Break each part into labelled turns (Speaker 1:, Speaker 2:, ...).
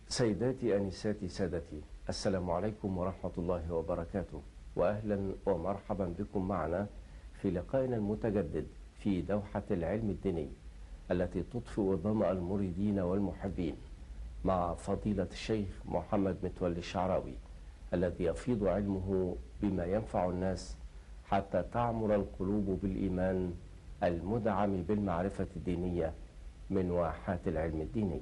Speaker 1: سيداتي أنساتي سادتي السلام عليكم ورحمة الله وبركاته وأهلا ومرحبا بكم معنا في لقائنا المتجدد في دوحة العلم الديني التي تطفئ ظمأ المريدين والمحبين مع فضيلة الشيخ محمد متولي الشعراوي الذي يفيض علمه بما ينفع الناس حتى تعمر القلوب بالإيمان المدعم بالمعرفة الدينية من واحات العلم الديني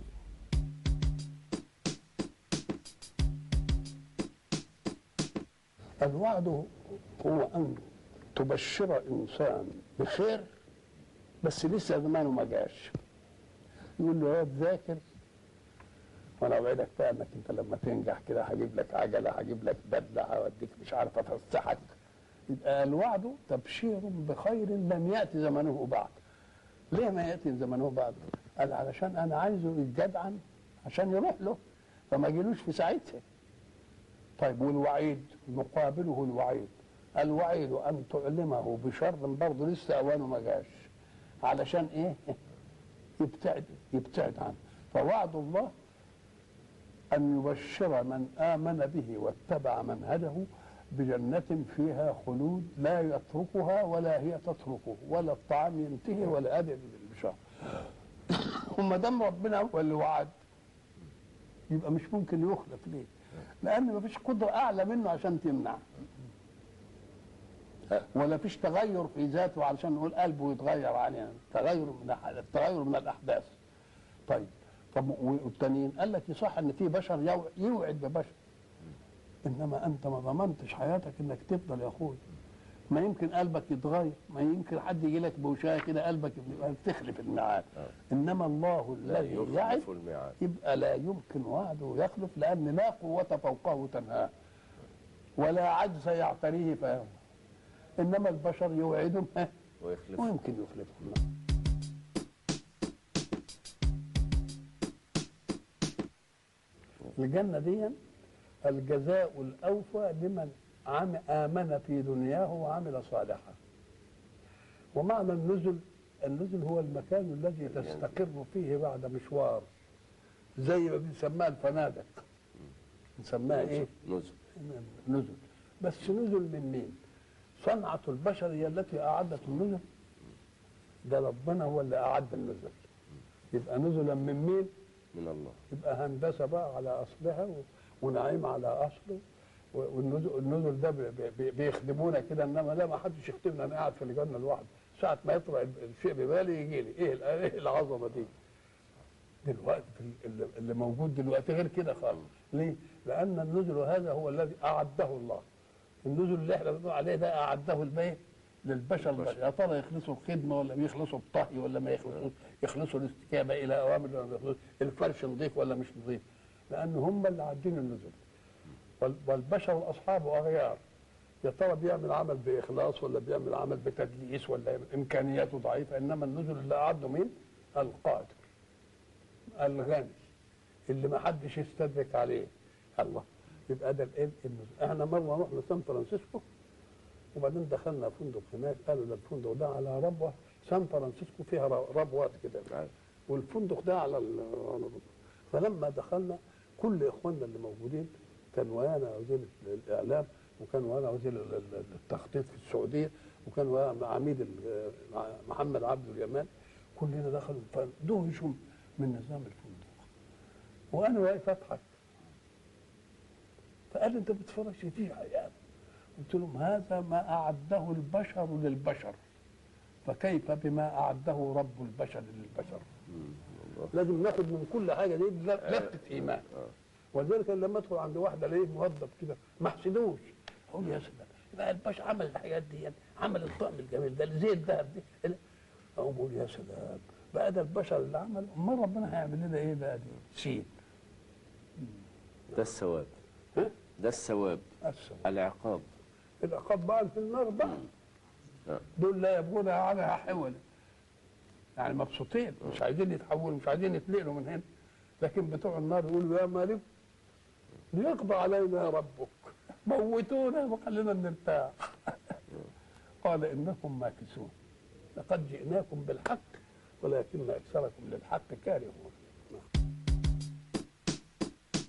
Speaker 2: الوعد هو أن تبشر إنسان بخير بس لسه زمانه ما جاش يقول له يا ذاكر وانا اوعدك بقى انك انت لما تنجح كده هجيب لك عجله هجيب لك بدله هوديك مش عارف افسحك يبقى الوعد تبشير بخير لم ياتي زمنه بعد ليه ما ياتي زمنه بعد قال علشان انا عايزه يتجدعن عشان يروح له فما جيلوش في ساعتها طيب والوعيد مقابله الوعيد الوعيد ان تعلمه بشر برضه لسه اوانه ما جاش علشان ايه يبتعد يبتعد عنه فوعد الله ان يبشر من امن به واتبع منهجه بجنة فيها خلود لا يتركها ولا هي تتركه ولا الطعام ينتهي ولا أدب بالبشار وما دام ربنا هو اللي وعد يبقى مش ممكن يخلف ليه؟ لأن ما فيش قدرة أعلى منه عشان تمنع ولا فيش تغير في ذاته علشان نقول قلبه يتغير علينا تغير من التغير من الأحداث طيب طب والتانيين قال لك يصح ان في بشر يوعد ببشر انما انت ما ضمنتش حياتك انك تفضل يا اخوي ما يمكن قلبك يتغير ما يمكن حد يجي لك بوشايه كده قلبك يبقى تخلف الميعاد انما الله الذي يعد
Speaker 1: الميعاد
Speaker 2: يبقى لا يمكن وعده يخلف لان لا قوه فوقه تنهاه ولا عجز يعتريه فهم انما البشر يوعدهم
Speaker 1: ويخلف
Speaker 2: ويمكن يخلفهم الجنة دي الجزاء الأوفى لمن عم آمن في دنياه وعمل صالحا ومعنى النزل النزل هو المكان الذي تستقر فيه بعد مشوار زي ما بنسميها الفنادق نسميها ايه؟
Speaker 1: نزل
Speaker 2: نزل بس نزل من مين؟ صنعة البشر هي التي أعدت النزل ده ربنا هو اللي أعد النزل يبقى نزلا من مين؟
Speaker 1: من الله
Speaker 2: يبقى هندسه بقى على اصلها و- ونعيم على اصله و- والنزل النزل ده بي- بي- بيخدمونا كده انما لا ما حدش يخدمنا انا قاعد في الجنه لوحدي ساعه ما يطلع الشيء ببالي يجي لي ايه ال- ايه العظمه دي دلوقتي في ال- اللي- اللي موجود دلوقتي غير كده خالص ليه؟ لان النزل هذا هو الذي اعده الله النزل اللي احنا بنقول عليه ده اعده البيت للبشر يا ترى يخلصوا الخدمه ولا بيخلصوا الطهي ولا ما يخلصوا يخلصوا الاستجابه الى اوامر ولا ما يخلصوا الفرش نظيف ولا مش نظيف لان هم اللي عادين النزل وال- والبشر اصحابه اغيار يا ترى بيعمل عمل باخلاص ولا بيعمل عمل بتدليس ولا امكانياته ضعيفه انما النزل اللي اعده مين؟ القادر الغني اللي ما حدش يستدرك عليه الله يبقى ده الايه النزل احنا مره رحنا سان فرانسيسكو وبعدين دخلنا فندق هناك قالوا ده الفندق ده على ربوه سان فرانسيسكو فيها ر- ربوات كده
Speaker 1: عارف.
Speaker 2: والفندق ده على ال- فلما دخلنا كل اخواننا اللي موجودين كان ويانا وزير الاعلام وكان ويانا وزير ال- ال- التخطيط في السعوديه وكان ويانا عميد ال- محمد عبد اليمان كلنا دخلوا فدهشوا من نظام الفندق وانا واقف اضحك فقال لي انت بتتفرج دي عيال قلت لهم هذا ما اعده البشر للبشر فكيف بما اعده رب البشر للبشر لازم ناخد من كل حاجه دي لفته ايمان ولذلك لما ادخل عند واحده الاقيه موظف كده ما احسدوش اقول يا سلام بقى الباشا عمل الحاجات دي يعني عمل الطقم الجميل ده زي الذهب دي اقوم اقول يا سلام بقى ده البشر اللي عمل امال ربنا هيعمل لنا ايه بقى دي سين
Speaker 1: ده الثواب
Speaker 2: ها
Speaker 1: ده الثواب
Speaker 2: السلام.
Speaker 1: العقاب
Speaker 2: العقاب بقى في النار بقى
Speaker 1: آه.
Speaker 2: دول لا يبغون عنها حولا يعني مبسوطين مش عايزين يتحولوا مش عايزين يتنقلوا من هنا لكن بتوع النار يقولوا يا مالك ليقضى علينا ربك موتونا وخلينا نرتاح قال انكم ماكثون لقد جئناكم بالحق ولكن اكثركم للحق كارهون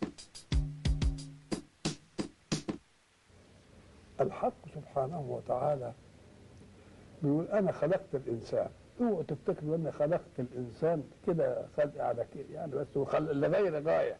Speaker 2: الحق سبحانه وتعالى بيقول انا خلقت الانسان اوعوا تفتكروا اني خلقت الانسان كده خلق على كده يعني بس هو خلق لغير غايه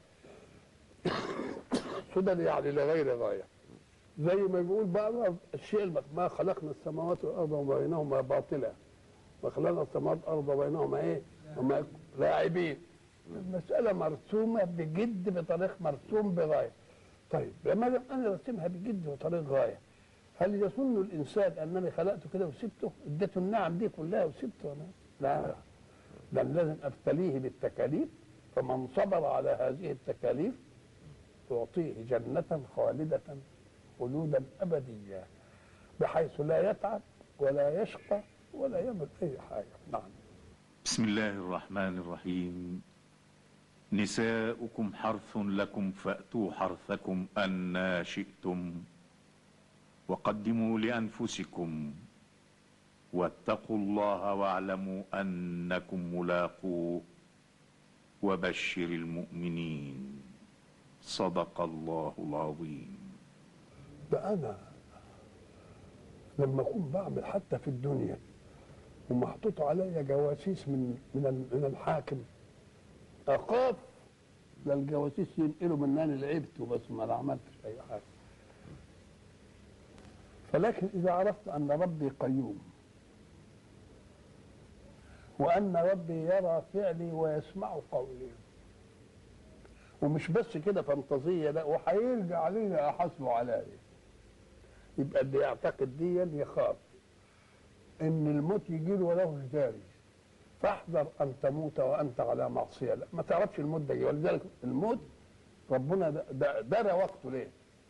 Speaker 2: سدى يعني لغير غايه زي ما بيقول بقى الشيء المك- ما خلقنا السماوات والارض وما بينهما باطلا وخلقنا السماوات والارض وبينهما ايه؟ وما لاعبين المساله مرسومه بجد بطريق مرسوم بغايه طيب لما دام انا رسمها بجد وطريق غايه هل يظن الانسان انني خلقته كده وسبته اديته النعم دي كلها وسبته انا لا ده لازم ابتليه بالتكاليف فمن صبر على هذه التكاليف تعطيه جنة خالدة خلودا أبديا بحيث لا يتعب ولا يشقى ولا يعمل أي حاجة نعم
Speaker 3: بسم الله الرحمن الرحيم نساؤكم حرث لكم فأتوا حرثكم أنا شئتم وقدموا لأنفسكم واتقوا الله واعلموا أنكم ملاقوه وبشر المؤمنين صدق الله العظيم
Speaker 2: ده أنا لما أكون بعمل حتى في الدنيا ومحطوط عليا جواسيس من من ال- من الحاكم أخاف لا الجواسيس ينقلوا من أنا لعبت وبس ما عملتش أي حاجة فلكن إذا عرفت أن ربي قيوم وأن ربي يرى فعلي ويسمع قولي ومش بس كده فانتازية لا وهيرجع علينا أحاسبه عليا يبقى اللي يعتقد ديا يخاف ان الموت يجي له وله جاري فاحذر ان تموت وانت على معصيه لا ما تعرفش الموت ده جاي. ولذلك الموت ربنا د- د- درى وقته ليه؟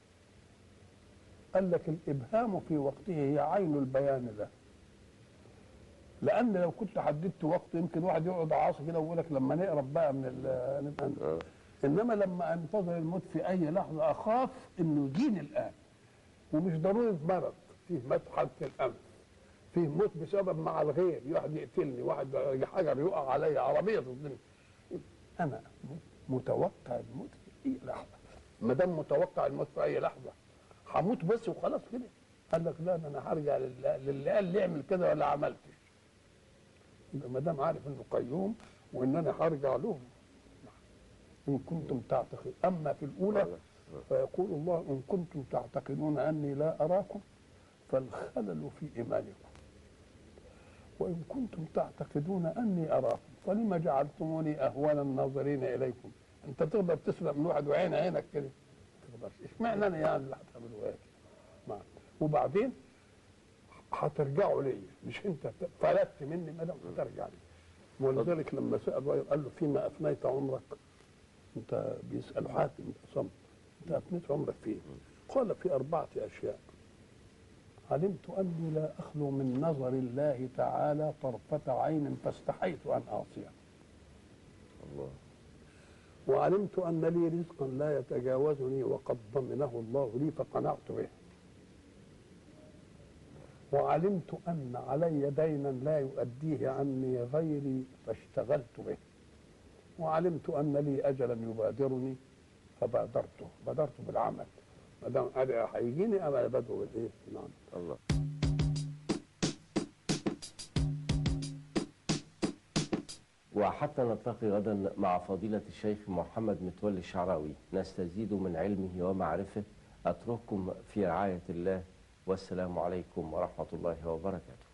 Speaker 2: قال لك الابهام في وقته هي عين البيان له لان لو كنت حددت وقته يمكن واحد يقعد عاصي كده ويقول لك لما نقرب بقى من ال- نبقى ن- انما لما انتظر الموت في اي لحظه اخاف انه يجيني الان ومش ضروري مرض فيه مدحت في الانف فيه موت بسبب مع الغير واحد يقتلني واحد حجر يقع عليا عربيه تصدمني انا متوقع الموت في اي لحظه ما دام متوقع الموت في اي لحظه هموت بس وخلاص كده قال لك لا ده انا هرجع لله للي قال لي اعمل كده ولا عملتش يبقى ما دام عارف انه قيوم وان انا هرجع له ان كنتم تعتقدون اما في الاولى فيقول الله ان كنتم تعتقدون اني لا اراكم فالخلل في ايمانكم وان كنتم تعتقدون اني اراكم فلما جعلتموني اهون الناظرين اليكم انت تقدر تسرق من واحد وعين عينك كده ما تقدرش اشمعنى انا يعني اللي هتعملوا ايه نعم. وبعدين هترجعوا ليا مش انت فلتت مني ما دام هترجع لي ولذلك لما سال الرجل قال له فيما افنيت عمرك انت بيسال حاتم صمت انت افنيت عمرك فيه قال في اربعه اشياء علمت اني لا اخلو من نظر الله تعالى طرفه عين فاستحيت ان اعصيه
Speaker 1: الله
Speaker 2: وعلمت ان لي رزقا لا يتجاوزني وقد ضمنه الله لي فقنعت به وعلمت ان علي دينا لا يؤديه عني غيري فاشتغلت به وعلمت ان لي اجلا يبادرني فبادرته بادرت بالعمل ما دام أنا هيجيني انا بدعو بالايه؟ نعم
Speaker 1: الله وحتى نلتقي غدا مع فضيلة الشيخ محمد متولي الشعراوي نستزيد من علمه ومعرفه أترككم في رعاية الله والسلام عليكم ورحمة الله وبركاته